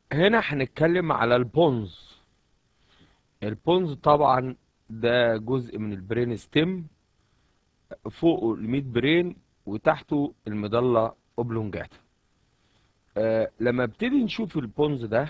هنا هنتكلم على البونز البونز طبعا ده جزء من البرين ستيم فوقه الميد برين وتحته المضلة اوبلونجاتا آه لما ابتدي نشوف البونز ده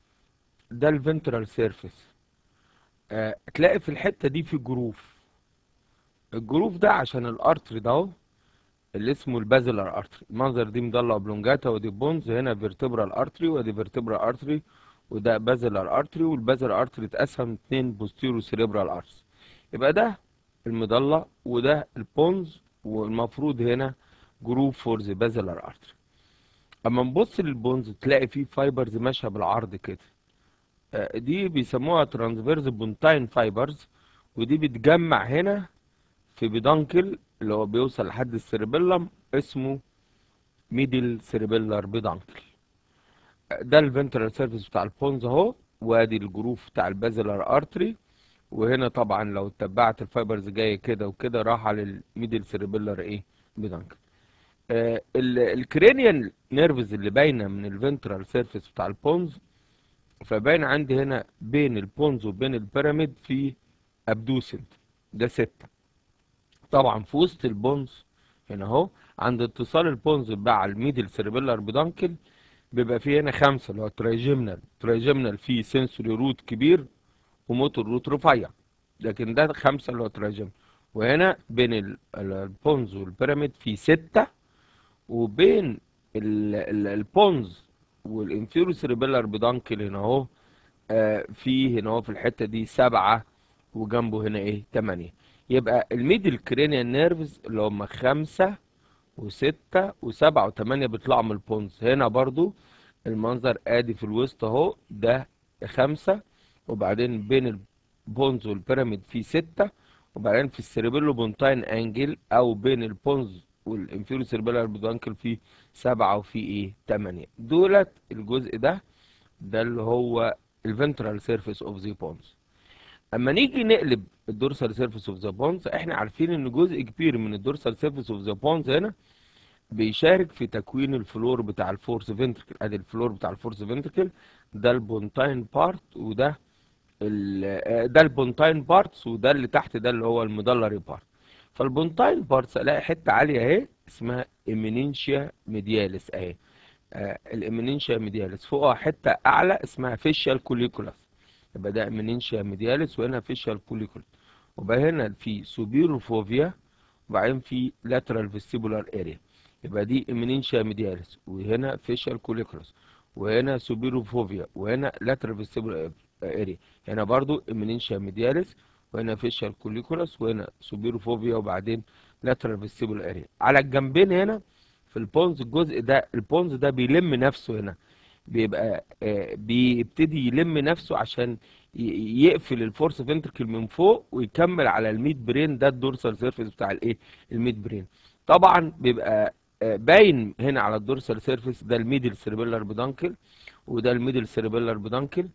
ده الفنترال سيرفيس آه تلاقي في الحتة دي في جروف الجروف ده عشان الارتري ده اهو اللي اسمه البازلر ارتري المنظر دي مضلة اوبلونجاتا ودي بونز هنا فيرتبرال ارتري ودي فيرتبرال ارتري وده بازلر ارتري والبازلر ارتري اتقسم اتنين بوستيرو سيريبرال ارتري يبقى ده المضلة وده البونز والمفروض هنا جروف فور ذا بازلر ارتري اما نبص للبونز تلاقي فيه فايبرز ماشيه بالعرض كده آه، دي بيسموها ترانسفيرز بونتاين فايبرز ودي بتجمع هنا في بيدانكل اللي هو بيوصل لحد السيربيلم اسمه ميدل سيربيلر بيدانكل ده الفنترال سيرفيس بتاع البونز اهو وادي الجروف بتاع البازلر ارتري وهنا طبعا لو اتبعت الفايبرز جايه كده وكده راح على الميدل سيربيلر ايه بيدانكل آه الكرينيال نيرفز اللي باينه من الفنترال سيرفيس بتاع البونز فباين عندي هنا بين البونز وبين البيراميد في ابدوسنت ده ستة طبعا في وسط البونز هنا اهو عند اتصال البونز مع الميدل سيربيلر بدانكل بيبقى فيه هنا خمسة اللي هو ترايجيمنال ترايجيمنال فيه سنسوري روت كبير وموتور روت رفيع لكن ده خمسة اللي هو ترايجيمنال وهنا بين ال- ال- البونز والبيراميد في ستة وبين ال- ال- البونز والانفيرو سيربيلر بدانكل هنا اهو آه، في هنا اهو في الحته دي سبعه وجنبه هنا ايه تمانية يبقى الميدل كرينيال نيرفز اللي هم خمسة وستة وسبعة وتمانية بيطلعوا من البونز هنا برضو المنظر ادي في الوسط اهو ده خمسة وبعدين بين البونز والبيراميد في ستة وبعدين في السيربيلو بونتاين انجل او بين البونز والانفيرو سيربيلر بدانكل في سبعة وفي ايه تمانية دولت الجزء ده ده اللي هو الفنترال سيرفيس اوف ذا بونز اما نيجي نقلب الدورسال سيرفيس اوف ذا بونز احنا عارفين ان جزء كبير من الدورسال سيرفيس اوف ذا بونز هنا بيشارك في تكوين الفلور بتاع الفورس فنتركل ادي الفلور بتاع الفورس فنتركل ده البونتاين بارت وده ال- آه، ده البونتاين بارتس وده اللي تحت ده اللي هو المدلري بارت فالبونتاين بارتس الاقي حته عاليه اهي اسمها امينينشيا ميدياليس اهي آه الامينينشيا ميدياليس فوقها حته اعلى اسمها فيشيال كوليكولاس يبقى ده امينينشيا ميدياليس وهنا فيشيال كوليكولاس وبقى هنا في سوبيرو فوفيا وبعدين في لاترال فيستيبولار اريا يبقى دي امينينشيا ميدياليس وهنا فيشيال كوليكولاس وهنا سوبيرو فوفيا وهنا لاترال فيستيبولار اريا هنا برضو امينينشيا ميدياليس وهنا فيشيال كوليكولاس وهنا سوبيرو فوفيا وبعدين لاترال فيستيبولار اريا على الجنبين هنا في البونز الجزء ده البونز ده بيلم نفسه هنا بيبقى آه، بيبتدي يلم نفسه عشان ي- يقفل الفورس فنتركل من فوق ويكمل على الميد برين ده الدورسال سيرفيس بتاع الايه الميد برين طبعا بيبقى آه، باين هنا على الدورسال سيرفيس ده الميدل سيربيلر بدانكل وده الميدل سيربيلر بدانكل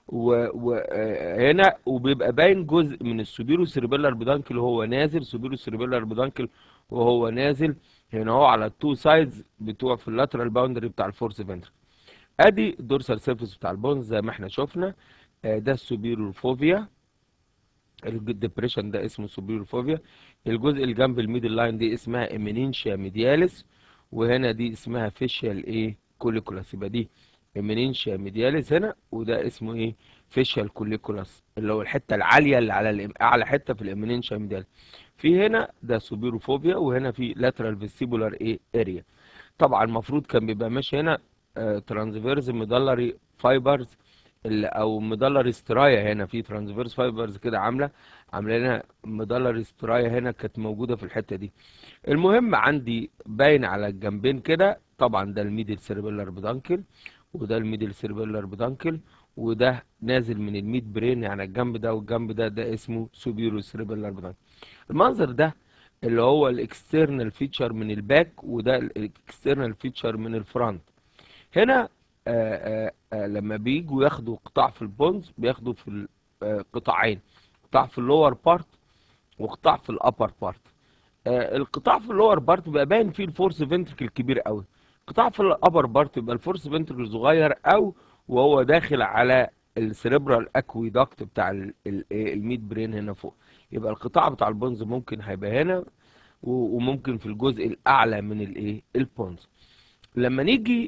وهنا وبيبقى باين جزء من السوبيرو سيربيلر بدانكل وهو نازل سوبيرو سيربيلر بدانكل وهو نازل هنا هو على التو سايدز بتوع في اللاترال باوندري بتاع الفورس فنتركل ادي الدورسال سيرفيس بتاع البونز زي ما احنا شفنا آه، ده السوبيرو فوفيا الدبريشن ده اسمه سوبيرو فوفيا الجزء اللي جنب الميدل لاين دي اسمها امينينشيا ميدياليس وهنا دي اسمها فيشيال ايه كوليكولاس يبقى دي امينينشيا ميدياليس هنا وده اسمه ايه فيشيال كوليكولاس اللي هو الحته العاليه اللي على الإم... اعلى حته في الامينينشيا ميدياليس في هنا ده سوبيرو فوفيا وهنا في لاترال فيستيبولار ايه اريا طبعا المفروض كان بيبقى ماشي هنا ترانسفيرز ميدلري فايبرز او ميدلري سترايا هنا في ترانسفيرز فايبرز كده عامله عامله لنا ميدلري سترايا هنا كانت موجوده في الحته دي المهم عندي باين على الجنبين كده طبعا ده الميدل سيربيلر بدانكل وده الميدل سيربيلر بدانكل وده نازل من الميد برين يعني الجنب ده والجنب ده ده اسمه سوبيرو سيربيلر بدانكل المنظر ده اللي هو الاكسترنال فيتشر من الباك وده الاكسترنال فيتشر من الفرونت هنا آآ آآ لما بيجوا ياخدوا قطاع في البونز بياخدوا في ال- آه، قطاعين قطاع في اللور بارت وقطاع في الابر بارت القطاع في اللور بارت بيبقى باين فيه الفورس فنتركل كبير قوي قطاع في الابر بارت يبقى الفورس فنتركل صغير او وهو داخل على السيريبرال اكويدكت بتاع ال- ال- إيه الميد برين هنا فوق يبقى القطاع بتاع البونز ممكن هيبقى هنا و- وممكن في الجزء الاعلى من الايه البونز لما نيجي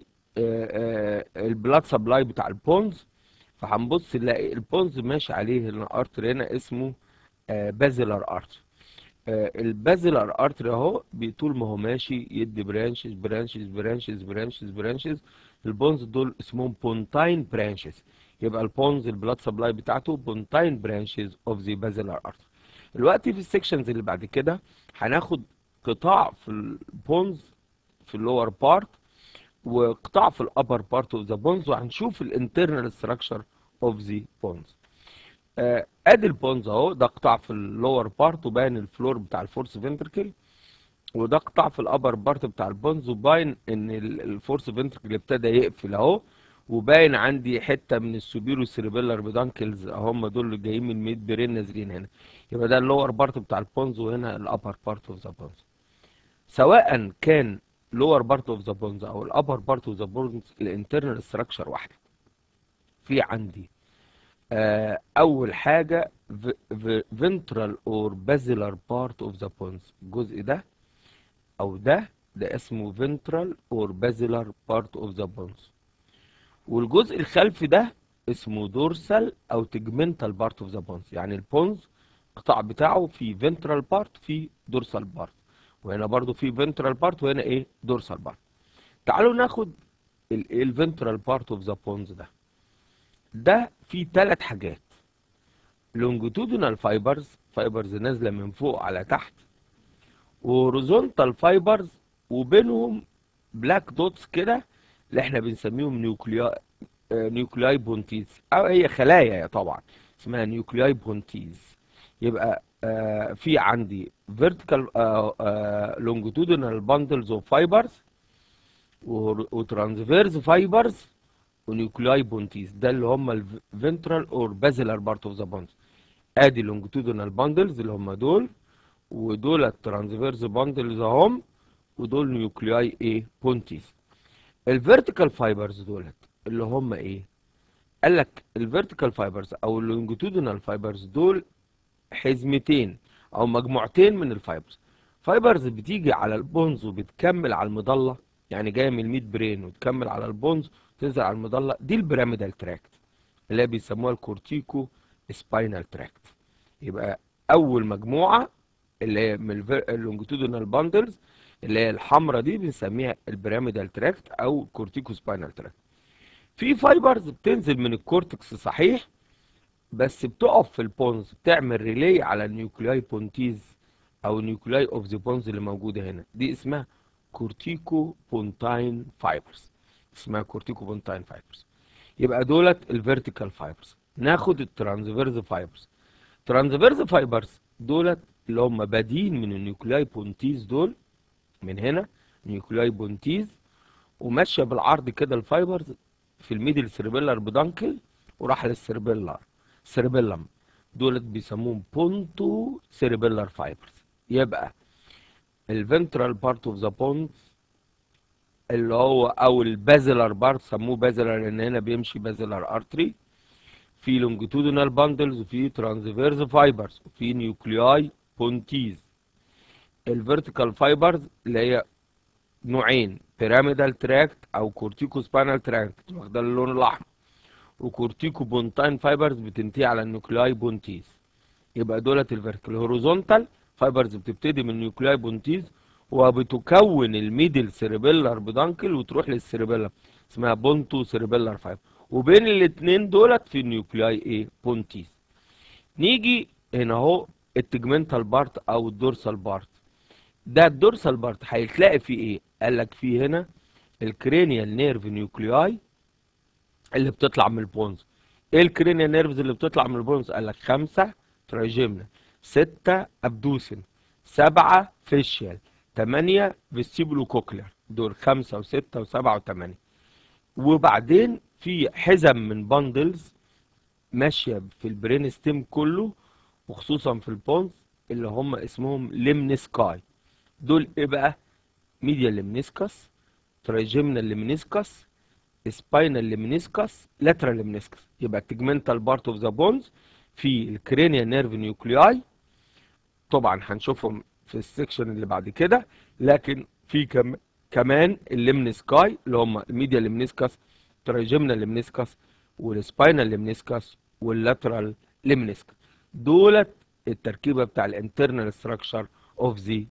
البلاد سبلاي بتاع البونز فهنبص نلاقي البونز ماشي عليه هنا ارتر هنا اسمه بازلر ارتر البازلر ارتر اهو طول ما هو ماشي يدي برانشز برانشز برانشز برانشز برانشز البونز دول اسمهم بونتاين برانشز يبقى البونز البلاد سبلاي بتاعته بونتاين برانشز اوف ذا بازلر ارتر دلوقتي في السكشنز اللي بعد كده هناخد قطاع في البونز في اللور بارت وقطاع في الابر بارت اوف ذا بونز وهنشوف الانترنال ستراكشر اوف ذا بونز ادي البونز اهو ده قطاع في اللور بارت وباين الفلور بتاع الفورس فنتركل وده قطاع في الابر بارت بتاع البونز وباين ان ال- الفورس فنتركل ابتدى يقفل اهو وباين عندي حته من السوبيرو سيريبيلار بدانكلز هم دول اللي جايين من الميد برين نازلين هنا يبقى ده اللور بارت بتاع البونز وهنا الابر بارت اوف ذا بونز سواء كان لور بارت اوف ذا بونز او الابر بارت اوف ذا بونز الانترنال ستراكشر واحده في عندي آه، اول حاجه فنترال اور بازيلار بارت اوف ذا بونز الجزء ده او ده ده اسمه ventral or basilar part of the bones والجزء الخلفي ده اسمه dorsal او tegmental part of the bones يعني البونز القطاع بتاعه في ventral part في dorsal part وهنا برضو في ventral part وهنا ايه dorsal part تعالوا ناخد الفنترال بارت اوف ذا بونز ده ده فيه ثلاث حاجات longitudinal fibers فايبرز نازله من فوق على تحت وهوريزونتال فايبرز وبينهم بلاك دوتس كده اللي احنا بنسميهم نيوكليا نيوكلياي بونتيز او هي خلايا طبعا اسمها نيوكلياي بونتيز يبقى آه في عندي فيرتيكال لونجيتودينال باندلز اوف فايبرز وترانسفيرز فايبرز ونيوكلياي بونتيز ده اللي هم الفنترال اور بازيلار بارت اوف ذا بونز ادي لونجيتودينال باندلز اللي هم دول ودول الترانسفيرز باندلز اهم ودول نيوكلياي ايه بونتيز الفيرتيكال فايبرز دولت اللي هم ايه قال لك الفيرتيكال فايبرز او اللونجيتودينال فايبرز دول حزمتين او مجموعتين من الفايبرز فايبرز بتيجي على البونز وبتكمل على المضله يعني جايه من الميد برين وتكمل على البونز وتنزل على المضله دي البيراميدال تراكت اللي هي بيسموها الكورتيكو سباينال تراكت يبقى اول مجموعه اللي هي من اللونجيتودينال باندلز اللي هي الحمراء دي بنسميها البيراميدال تراكت او كورتيكو سباينال تراكت في فايبرز بتنزل من الكورتكس صحيح بس بتقف في البونز بتعمل ريلي على النيوكلياي بونتيز او نيوكلياي اوف ذا بونز اللي موجوده هنا دي اسمها كورتيكو بونتاين فايبرز اسمها كورتيكو بونتاين فايبرز يبقى دولت الفيرتيكال فايبرز ناخد الترانسفيرز فايبرز ترانسفيرز فايبرز دولت اللي هم بادين من النيوكلياي بونتيز دول من هنا نيوكلياي بونتيز وماشيه بالعرض كده الفايبرز في الميدل سيربيلر بدانكل وراح للسيربيلر سيربيلم دولت بيسموهم بونتو سيربيلر فايبرز يبقى الفنترال بارت اوف ذا بونز اللي هو او البازلر بارت سموه بازلر لان هنا بيمشي بازلر ارتري في لونجيتودينال باندلز وفي ترانسفيرز فايبرز وفي نيوكلياي بونتيز الفيرتيكال فايبرز اللي هي نوعين بيراميدال تراكت او كورتيكو سباينال تراكت واخده اللون الاحمر وكورتيكو بونتاين فايبرز بتنتهي على النيوكلياي بونتيز يبقى دولت الفيرتيكال هوريزونتال فايبرز بتبتدي من النيوكلياي بونتيز وبتكون الميدل سيربيلر بدانكل وتروح للسيربيلر اسمها بونتو سيربيلر فايبر وبين الاثنين دولت في النيوكلياي ايه بونتيز نيجي هنا اهو التجمنتال بارت او الدورسال بارت ده الدورسال بارت هيتلاقي فيه ايه قال لك فيه هنا الكرينيال نيرف نيوكلياي اللي بتطلع من البونز ايه الكرينيال نيرفز اللي بتطلع من البونز قال لك خمسة تراجيمنا ستة ابدوسن سبعة فيشيال تمانية فيستيبولو كوكلر دول خمسة وستة وسبعة وتمانية وبعدين في حزم من باندلز ماشية في البرين ستيم كله وخصوصا في البونز اللي هم اسمهم ليمنسكاي دول ايه بقى ميديا ليمنسكس تراجيمنا ليمنسكس سباينال لمنسكس لاترال لمنسكس يبقى التجمنتال بارت اوف ذا بونز في الكرينيا نيرف نيوكلياي طبعا هنشوفهم في السكشن اللي بعد كده لكن في كم كمان الليمنسكاي اللي هم الميديا لمنسكس تراجمنال لمنسكس والسباينال لمنسكس واللاترال لمنسكس دولت التركيبه بتاع الانترنال ستراكشر اوف ذا